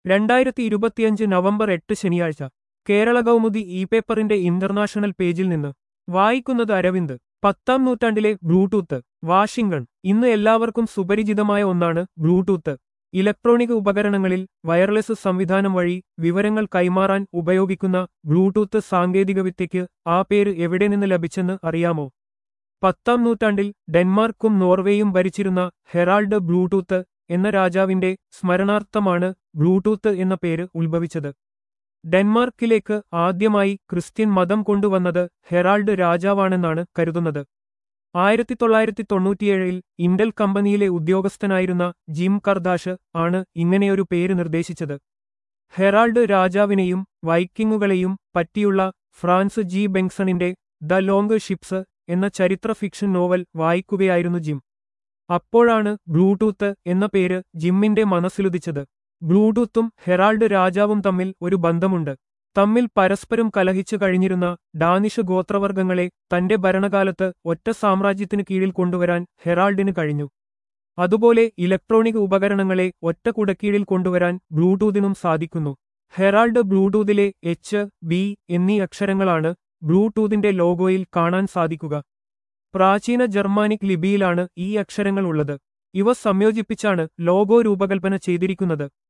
രണ്ടായിരത്തി ഇരുപത്തിയഞ്ച് നവംബർ എട്ട് ശനിയാഴ്ച കേരള കൗമുദി ഇ പേപ്പറിന്റെ ഇന്റർനാഷണൽ പേജിൽ നിന്ന് വായിക്കുന്നത് അരവിന്ദ് പത്താം നൂറ്റാണ്ടിലെ ബ്ലൂടൂത്ത് വാഷിംഗ്ടൺ ഇന്ന് എല്ലാവർക്കും സുപരിചിതമായ ഒന്നാണ് ബ്ലൂടൂത്ത് ഇലക്ട്രോണിക് ഉപകരണങ്ങളിൽ വയർലെസ് സംവിധാനം വഴി വിവരങ്ങൾ കൈമാറാൻ ഉപയോഗിക്കുന്ന ബ്ലൂടൂത്ത് സാങ്കേതികവിദ്യയ്ക്ക് ആ പേര് എവിടെ നിന്ന് ലഭിച്ചെന്ന് അറിയാമോ പത്താം നൂറ്റാണ്ടിൽ ഡെൻമാർക്കും നോർവേയും ഭരിച്ചിരുന്ന ഹെറാൾഡ് ബ്ലൂടൂത്ത് എന്ന രാജാവിന്റെ സ്മരണാർത്ഥമാണ് ബ്ലൂടൂത്ത് എന്ന പേര് ഉത്ഭവിച്ചത് ഡെൻമാർക്കിലേക്ക് ആദ്യമായി ക്രിസ്ത്യൻ മതം കൊണ്ടുവന്നത് ഹെറാൾഡ് രാജാവാണെന്നാണ് കരുതുന്നത് ആയിരത്തി തൊള്ളായിരത്തി തൊണ്ണൂറ്റിയേഴിൽ ഇന്റൽ കമ്പനിയിലെ ഉദ്യോഗസ്ഥനായിരുന്ന ജിം കർദാഷ് ആണ് ഇങ്ങനെയൊരു പേര് നിർദ്ദേശിച്ചത് ഹെറാൾഡ് രാജാവിനെയും വൈക്കിങ്ങുകളെയും പറ്റിയുള്ള ഫ്രാൻസ് ജി ബെങ്സണിന്റെ ദ ലോങ് ഷിപ്സ് എന്ന ചരിത്ര ഫിക്ഷൻ നോവൽ വായിക്കുകയായിരുന്നു ജിം അപ്പോഴാണ് ബ്ലൂടൂത്ത് എന്ന പേര് ജിമ്മിന്റെ മനസ്സിലുദിച്ചത് ബ്ലൂടൂത്തും ഹെറാൾഡ് രാജാവും തമ്മിൽ ഒരു ബന്ധമുണ്ട് തമ്മിൽ പരസ്പരം കലഹിച്ചു കഴിഞ്ഞിരുന്ന ഡാനിഷ് ഗോത്രവർഗങ്ങളെ തന്റെ ഭരണകാലത്ത് ഒറ്റ സാമ്രാജ്യത്തിന് കീഴിൽ കൊണ്ടുവരാൻ ഹെറാൾഡിന് കഴിഞ്ഞു അതുപോലെ ഇലക്ട്രോണിക് ഉപകരണങ്ങളെ ഒറ്റ കുടക്കീഴിൽ കൊണ്ടുവരാൻ ബ്ലൂടൂത്തിനും സാധിക്കുന്നു ഹെറാൾഡ് ബ്ലൂടൂത്തിലെ എച്ച് ബി എന്നീ അക്ഷരങ്ങളാണ് ബ്ലൂടൂത്തിന്റെ ലോഗോയിൽ കാണാൻ സാധിക്കുക പ്രാചീന ജർമാനിക് ലിപിയിലാണ് ഈ അക്ഷരങ്ങൾ ഉള്ളത് ഇവ സംയോജിപ്പിച്ചാണ് ലോഗോ രൂപകൽപ്പന ചെയ്തിരിക്കുന്നത്